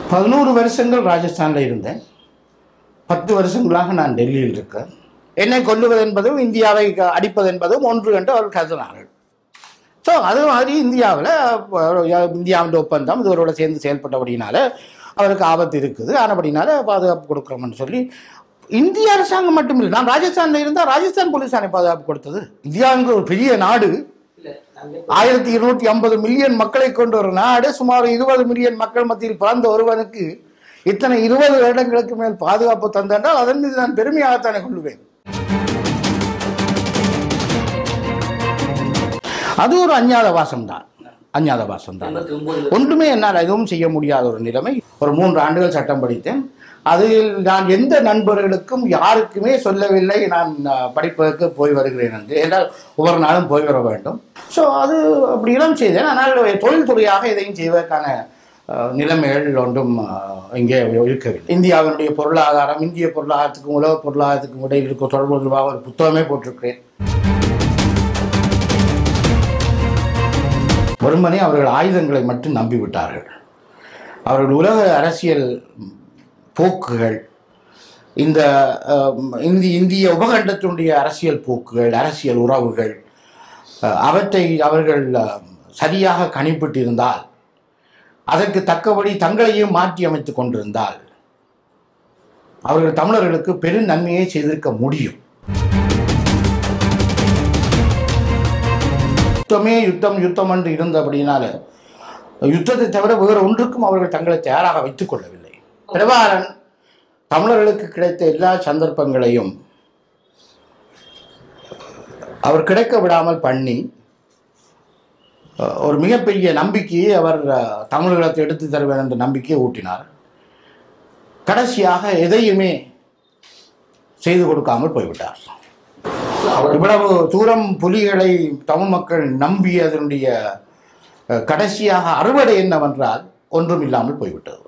பதினோரு வருஷங்கள் ராஜஸ்தானில் இருந்தேன் பத்து வருஷங்களாக நான் டெல்லியில் இருக்கேன் என்னை கொல்லுவது என்பதும் இந்தியாவை க- அடிப்பது என்பதும் ஒன்று என்று அவர் கருதினார்கள் ஸோ அது மாதிரி இந்தியாவில் இந்தியாவின் ஒப்பந்தம் இவரோட சேர்ந்து செயல்பட்டபடினால அவருக்கு ஆபத்து இருக்குது ஆனபடினால பாதுகாப்பு கொடுக்குறோம்னு சொல்லி இந்திய அரசாங்கம் மட்டும் இல்லை நான் ராஜஸ்தானில் இருந்தால் ராஜஸ்தான் போலீஸானை பாதுகாப்பு கொடுத்தது இந்தியாங்கிற ஒரு பெரிய நாடு ஆயிரத்தி இருநூற்றி ஐம்பது மில்லியன் மக்களை கொண்ட ஒரு நாடு சுமார் இருபது மில்லியன் மக்கள் மத்தியில் பிறந்த ஒருவனுக்கு இத்தனை இருபது வருடங்களுக்கு மேல் பாதுகாப்பு தந்தென்றால் அதன் மீது நான் பெருமையாகத்தானே கொள்வேன் அது ஒரு அஞ்ஞாத வாசம்தான் அஞ்ஞாத வாசம்தான் எண்பத்தி ஒன்பது ஒன்றுமே என்னால் எதுவும் செய்ய முடியாத ஒரு நிலைமை ஒரு மூன்று ஆண்டுகள் சட்டம் படித்தேன் அதில் நான் எந்த நண்பர்களுக்கும் யாருக்குமே சொல்லவில்லை நான் அஹ், படிப்பதற்கு போய் வருகிறேன் என்று என்றால் ஒவ்வொரு நாளும் போய் வர வேண்டும் ஸோ அது அப்படியெல்லாம் செய்தேன் ஆனால் தொழில்துறையாக இதையும் செய்வதற்கான அஹ், நிலைமைகள் ஒன்றும் அஹ், இங்கே இருக்கவில்லை இந்தியாவினுடைய பொருளாதாரம் இந்திய பொருளாதாரத்துக்கும் உலக பொருளாதாரத்துக்கும் இடையில் இருக்க தொடர்பு தொடர்பாக ஒரு புத்தகமே போட்டிருக்கிறேன் வெறுமனே அவர்கள் ஆயுதங்களை மட்டும் நம்பிவிட்டார்கள் அவர்கள் உலக அரசியல் போக்குகள் இந்த அஹ், இந்தி இந்திய உபகண்டத்தினுடைய அரசியல் போக்குகள் அரசியல் உறவுகள் அஹ், அவற்றை அவர்கள் அஹ், சரியாக கணிப்பிட்டிருந்தால் அதற்கு தக்கபடி தங்களையும் மாற்றி அமைத்துக் கொண்டிருந்தால் அவர்கள் தமிழர்களுக்கு பெரும் நன்மையை செய்திருக்க முடியும் யுத்தமே யுத்தம் யுத்தம் என்று இருந்தபடினால யுத்தத்தை தவிர வேறு ஒன்றுக்கும் அவர்கள் தங்களை தயாராக வைத்துக் கொள்ளவில்லை பிரபாகரன் தமிழர்களுக்கு கிடைத்த எல்லா சந்தர்ப்பங்களையும் அவர் கிடைக்க விடாமல் பண்ணி அஹ், ஒரு மிகப்பெரிய நம்பிக்கையை அவர் அஹ், தமிழர்களுக்கு எடுத்து தருவேன் என்ற நம்பிக்கையை ஊட்டினார் கடைசியாக எதையுமே செய்து கொடுக்காமல் போய்விட்டார் இவ்வளவு தூரம் புலிகளை தமிழ் மக்கள் நம்பி அதனுடைய அஹ், கடைசியாக அறுவடை என்னவென்றால் ஒன்றும் இல்லாமல் போய்விட்டது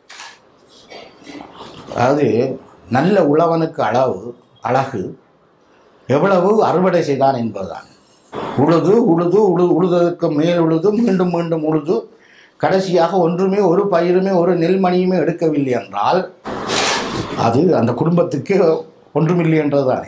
அதாவது நல்ல உழவனுக்கு அளவு அழகு எவ்வளவு அறுவடை செய்தான் என்பதுதான் உழுது உழுது உழு உழுதற்கு மேல் உழுது மீண்டும் மீண்டும் உழுது கடைசியாக ஒன்றுமே ஒரு பயிருமே ஒரு நெல்மணியுமே எடுக்கவில்லை என்றால் அது அந்த குடும்பத்துக்கு ஒன்றுமில்லை என்றதுதானே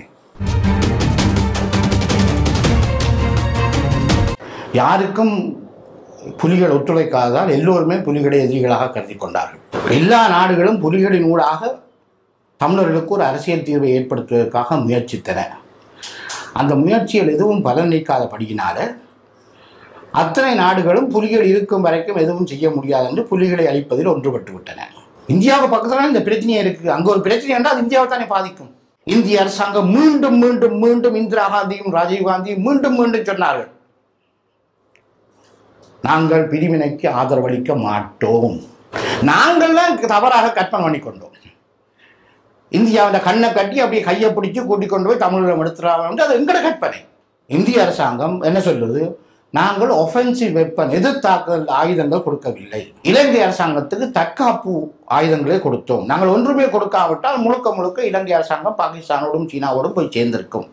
யாருக்கும் புலிகள் ஒத்துழைக்காததால் எல்லோருமே புலிகளை எதிரிகளாக கருதி கொண்டார்கள் எல்லா நாடுகளும் புலிகளின் ஊடாக தமிழர்களுக்கு ஒரு அரசியல் தீர்வை ஏற்படுத்துவதற்காக முயற்சித்தன அந்த முயற்சிகள் எதுவும் பலனளிக்காதபடியினால அத்தனை நாடுகளும் புலிகள் இருக்கும் வரைக்கும் எதுவும் செய்ய முடியாது என்று புலிகளை அழிப்பதில் ஒன்றுபட்டு விட்டன இந்தியாவுக்கு பக்கத்துல இந்த பிரச்சனையே இருக்கு அங்க ஒரு பிரச்சனை என்றால் அது இந்தியாவை தானே பாதிக்கும் இந்திய அரசாங்கம் மீண்டும் மீண்டும் மீண்டும் இந்திரா காந்தியும் ராஜீவ் காந்தியும் மீண்டும் மீண்டும் சொன்னார்கள் நாங்கள் பிரிவினைக்கு ஆதரவளிக்க மாட்டோம் நாங்கள்லாம் தவறாக கற்பனை பண்ணிக்கொண்டோம் இந்தியாவில் கண்ணை கட்டி அப்படியே கையை பிடிச்சி கூட்டிக் கொண்டு போய் தமிழகம் எடுத்துறாங்க அது எங்கட கற்பனை இந்திய அரசாங்கம் என்ன சொல்லுது நாங்கள் ஒஃபென்சிவ் வெப்பன் எதிர்த்தாக்குதல் ஆயுதங்கள் கொடுக்கவில்லை இலங்கை அரசாங்கத்துக்கு தற்காப்பு ஆயுதங்களே கொடுத்தோம் நாங்கள் ஒன்றுமே கொடுக்காவிட்டால் முழுக்க முழுக்க இலங்கை அரசாங்கம் பாகிஸ்தானோடும் சீனாவோடும் போய் சேர்ந்திருக்கும்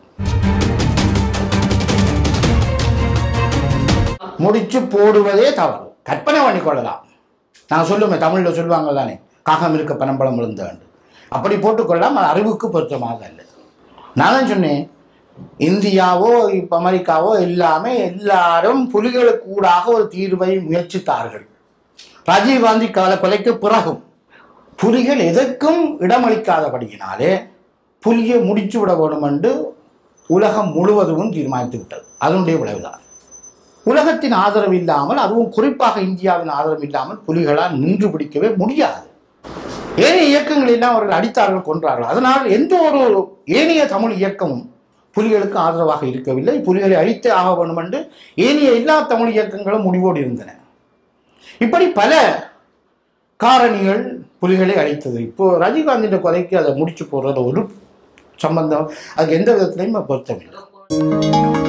முடிச்சு போடுவதே தவறு கற்பனை பண்ணிக்கொள்ளலாம் நான் சொல்லுமே தமிழில் சொல்லுவாங்க தானே காகம் இருக்க பனம்பழம் விழுந்தாண்டு அப்படி போட்டுக்கொள்ளலாம் அது அறிவுக்கு பொருத்தமாக அல்ல நான் தான் சொன்னேன் இந்தியாவோ இப்போ அமெரிக்காவோ எல்லாமே எல்லாரும் புலிகளுக்கு கூடாக ஒரு தீர்வை முயற்சித்தார்கள் ராஜீவ்காந்தி கால கொலைக்கு பிறகும் புலிகள் எதற்கும் இடமளிக்காதபடியினாலே புலியை முடிச்சு விட வேண்டும் என்று உலகம் முழுவதும் தீர்மானித்து விட்டது அதனுடைய விளைவுதான் உலகத்தின் ஆதரவு இல்லாமல் அதுவும் குறிப்பாக இந்தியாவின் ஆதரவு இல்லாமல் புலிகளால் நின்று பிடிக்கவே முடியாது ஏனைய இயக்கங்கள் எல்லாம் அவர்கள் அடித்தார்கள் கொன்றார்கள் அதனால் எந்த ஒரு ஏனைய தமிழ் இயக்கமும் புலிகளுக்கு ஆதரவாக இருக்கவில்லை புலிகளை அழித்தே ஆக வேண்டும் என்று ஏனைய எல்லா தமிழ் இயக்கங்களும் முடிவோடு இருந்தன இப்படி பல காரணிகள் புலிகளை அழித்தது இப்போ ராஜீவ்காந்தியின் கொலைக்கு அதை முடிச்சு போடுறது ஒரு சம்பந்தம் அதுக்கு எந்த விதத்திலையும் பொருத்தமில்லை